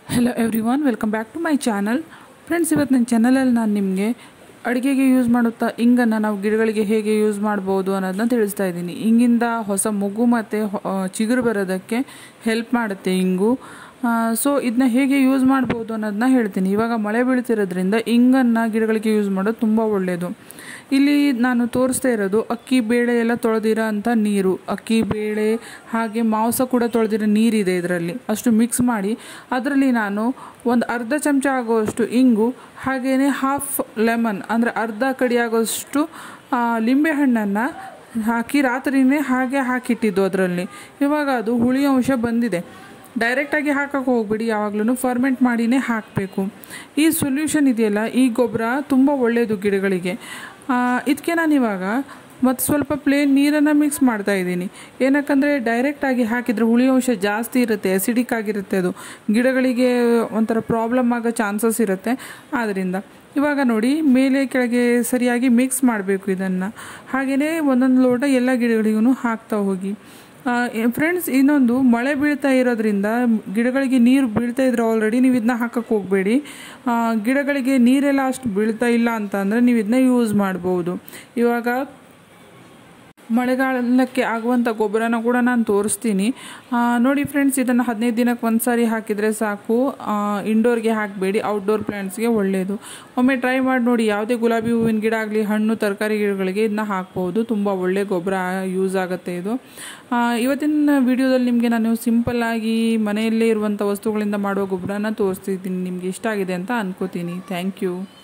hello everyone welcome back to my channel friends ಇವತ್ತು ನನ್ನ ಚಾನಲಲ್ಲಿ ನಾನು ನಿಮಗೆ ಅಡುಗೆಗೆ ಯೂಸ್ ಮಾಡುತ್ತಾ ಇಂಗನ್ನು ನಾವು ಗಿಡಗಳಿಗೆ ಹೇಗೆ ಯೂಸ್ ಮಾಡ್ಬೋದು ಅನ್ನೋದನ್ನ ತಿಳಿಸ್ತಾ ಇದ್ದೀನಿ ಇಂಗಿಂದ ಹೊಸ ಮಗು ಮತ್ತು ಚಿಗುರು ಬರೋದಕ್ಕೆ ಹೆಲ್ಪ್ ಮಾಡುತ್ತೆ ಇಂಗು ಸೊ ಇದನ್ನ ಹೇಗೆ ಯೂಸ್ ಮಾಡ್ಬೋದು ಅನ್ನೋದನ್ನ ಹೇಳ್ತೀನಿ ಇವಾಗ ಮಳೆ ಬೀಳ್ತಿರೋದ್ರಿಂದ ಇಂಗನ್ನು ಗಿಡಗಳಿಗೆ ಯೂಸ್ ಮಾಡೋದು ತುಂಬ ಒಳ್ಳೆಯದು ಇಲ್ಲಿ ನಾನು ತೋರಿಸ್ತಾ ಇರೋದು ಅಕ್ಕಿ ಬೇಳೆ ಎಲ್ಲ ತೊಳೆದಿರೋ ಅಂಥ ನೀರು ಅಕ್ಕಿ ಬೇಳೆ ಹಾಗೆ ಮಾಂಸ ಕೂಡ ತೊಳೆದಿರೋ ನೀರಿದೆ ಇದರಲ್ಲಿ ಅಷ್ಟು ಮಿಕ್ಸ್ ಮಾಡಿ ಅದರಲ್ಲಿ ನಾನು ಒಂದು ಅರ್ಧ ಚಮಚ ಆಗುವಷ್ಟು ಇಂಗು ಹಾಗೆಯೇ ಹಾಫ್ ಲೆಮನ್ ಅಂದರೆ ಅರ್ಧ ಕಡಿ ಆಗೋಷ್ಟು ಲಿಂಬೆಹಣ್ಣನ್ನು ಹಾಕಿ ರಾತ್ರಿನೇ ಹಾಗೆ ಹಾಕಿಟ್ಟಿದ್ದು ಅದರಲ್ಲಿ ಇವಾಗ ಅದು ಹುಳಿ ಅಂಶ ಬಂದಿದೆ ಡೈರೆಕ್ಟಾಗಿ ಹಾಕಕ್ಕೆ ಹೋಗ್ಬಿಡಿ ಯಾವಾಗಲೂ ಫರ್ಮೆಂಟ್ ಮಾಡಿನೇ ಹಾಕಬೇಕು ಈ ಸೊಲ್ಯೂಷನ್ ಇದೆಯಲ್ಲ ಈ ಗೊಬ್ಬರ ತುಂಬ ಒಳ್ಳೆಯದು ಗಿಡಗಳಿಗೆ ಇದಕ್ಕೆ ನಾನು ಇವಾಗ ಮತ್ತು ಸ್ವಲ್ಪ ಪ್ಲೇನ್ ನೀರನ್ನು ಮಿಕ್ಸ್ ಮಾಡ್ತಾ ಇದ್ದೀನಿ ಏನಕ್ಕಂದರೆ ಡೈರೆಕ್ಟಾಗಿ ಹಾಕಿದರೆ ಹುಳಿ ಅಂಶ ಜಾಸ್ತಿ ಇರುತ್ತೆ ಅಸಿಡಿಕ್ ಆಗಿರುತ್ತೆ ಅದು ಗಿಡಗಳಿಗೆ ಒಂಥರ ಪ್ರಾಬ್ಲಮ್ ಆಗೋ ಚಾನ್ಸಸ್ ಇರುತ್ತೆ ಆದ್ದರಿಂದ ಇವಾಗ ನೋಡಿ ಮೇಲೆ ಕೆಳಗೆ ಸರಿಯಾಗಿ ಮಿಕ್ಸ್ ಮಾಡಬೇಕು ಇದನ್ನು ಹಾಗೆಯೇ ಒಂದೊಂದು ಲೋಟ ಎಲ್ಲ ಗಿಡಗಳಿಗೂ ಹಾಕ್ತಾ ಹೋಗಿ ಫ್ರೆಂಡ್ಸ್ ಇನ್ನೊಂದು ಮಳೆ ಬೀಳ್ತಾ ಇರೋದ್ರಿಂದ ಗಿಡಗಳಿಗೆ ನೀರು ಬೀಳ್ತಾ ಇದ್ರೆ ಆಲ್ರೆಡಿ ನೀವು ಇದನ್ನ ಹಾಕಕ್ಕೆ ಹೋಗಬೇಡಿ ಗಿಡಗಳಿಗೆ ನೀರೆಲ್ಲ ಅಷ್ಟು ಬೀಳ್ತಾ ಇಲ್ಲ ಅಂತ ಅಂದರೆ ನೀವು ಇದನ್ನ ಯೂಸ್ ಮಾಡ್ಬೋದು ಇವಾಗ ಮಳೆಗಾಲಕ್ಕೆ ಆಗುವಂಥ ಗೊಬ್ಬರನ ಕೂಡ ನಾನು ತೋರಿಸ್ತೀನಿ ನೋಡಿ ಫ್ರೆಂಡ್ಸ್ ಇದನ್ನು ಹದಿನೈದು ದಿನಕ್ಕೆ ಒಂದು ಸಾರಿ ಹಾಕಿದರೆ ಸಾಕು ಇಂಡೋರ್ಗೆ ಹಾಕಬೇಡಿ ಔಟ್ಡೋರ್ ಪ್ಲ್ಯಾಂಟ್ಸ್ಗೆ ಒಳ್ಳೆಯದು ಒಮ್ಮೆ ಟ್ರೈ ಮಾಡಿ ನೋಡಿ ಯಾವುದೇ ಗುಲಾಬಿ ಹೂವಿನ ಗಿಡ ಆಗಲಿ ಹಣ್ಣು ತರಕಾರಿ ಗಿಡಗಳಿಗೆ ಇದನ್ನ ಹಾಕ್ಬೋದು ತುಂಬ ಒಳ್ಳೆ ಗೊಬ್ಬರ ಯೂಸ್ ಆಗುತ್ತೆ ಇದು ಇವತ್ತಿನ ವಿಡಿಯೋದಲ್ಲಿ ನಿಮಗೆ ನಾನು ಸಿಂಪಲ್ಲಾಗಿ ಮನೆಯಲ್ಲೇ ಇರುವಂಥ ವಸ್ತುಗಳಿಂದ ಮಾಡುವ ಗೊಬ್ಬರನ ತೋರಿಸ್ತಿದ್ದೀನಿ ನಿಮಗೆ ಇಷ್ಟ ಆಗಿದೆ ಅಂತ ಅನ್ಕೋತೀನಿ ಥ್ಯಾಂಕ್ ಯು